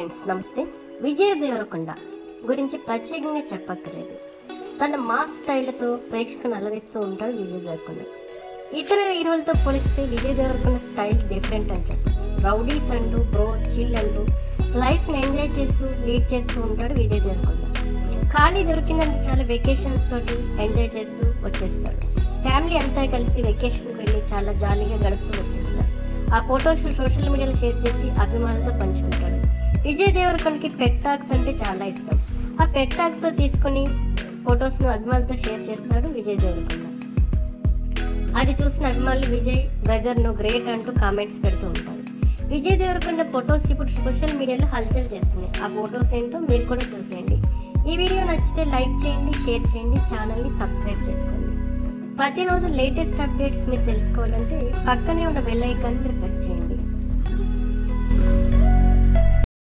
friends నమస్తే విజయ్ దేవరకొండ గురించి ప్రత్యేకంగా చెప్పక్కర్లేదు తన మాస్ స్టైల్తో ప్రేక్షకులను అలరిస్తూ ఉంటాడు విజయ్ దేవరకొండ ఇతర హీరోలతో పోలిస్తే విజయ్ దేవరకొండ స్టైల్ డిఫరెంట్ అని చెప్పచ్చు రౌడీస్ అంటూ బ్రో చిల్ అంటూ లైఫ్ని ఎంజాయ్ చేస్తూ లీడ్ చేస్తూ ఉంటాడు విజయ్ దేవరకొండ ఖాళీ దొరికినంత చాలా వెకేషన్స్ తోటి ఎంజాయ్ చేస్తూ వచ్చేస్తాడు ఫ్యామిలీ అంతా కలిసి వెకేషన్కి వెళ్ళి చాలా జాలీగా గడుపుతూ వచ్చేస్తారు ఆ ఫొటోస్ సోషల్ మీడియాలో షేర్ చేసి అభిమానులతో పంచుకుంటాడు విజయ్ దేవరకొండకి పెట్ టాక్స్ అంటే చాలా ఇష్టం ఆ పెట్ టాక్స్తో తీసుకొని ఫొటోస్ను అభిమానులతో షేర్ చేస్తాడు విజయ్ దేవరకొండ అది చూసిన అభిమానులు విజయ్ బ్రదర్ ను గ్రేట్ అంటూ కామెంట్స్ పెడుతూ ఉంటారు విజయ్ దేవరకొండ ఫొటోస్ ఇప్పుడు సోషల్ మీడియాలో హల్చల్ చేస్తున్నాయి ఆ ఫొటోస్ ఏంటో మీరు కూడా చూసేయండి ఈ వీడియో నచ్చితే లైక్ చేయండి షేర్ చేయండి ఛానల్ని సబ్స్క్రైబ్ చేసుకోండి ప్రతిరోజు లేటెస్ట్ అప్డేట్స్ మీరు తెలుసుకోవాలంటే పక్కనే ఉన్న బెల్ ఐకాన్ మీరు ప్రెస్ చేయండి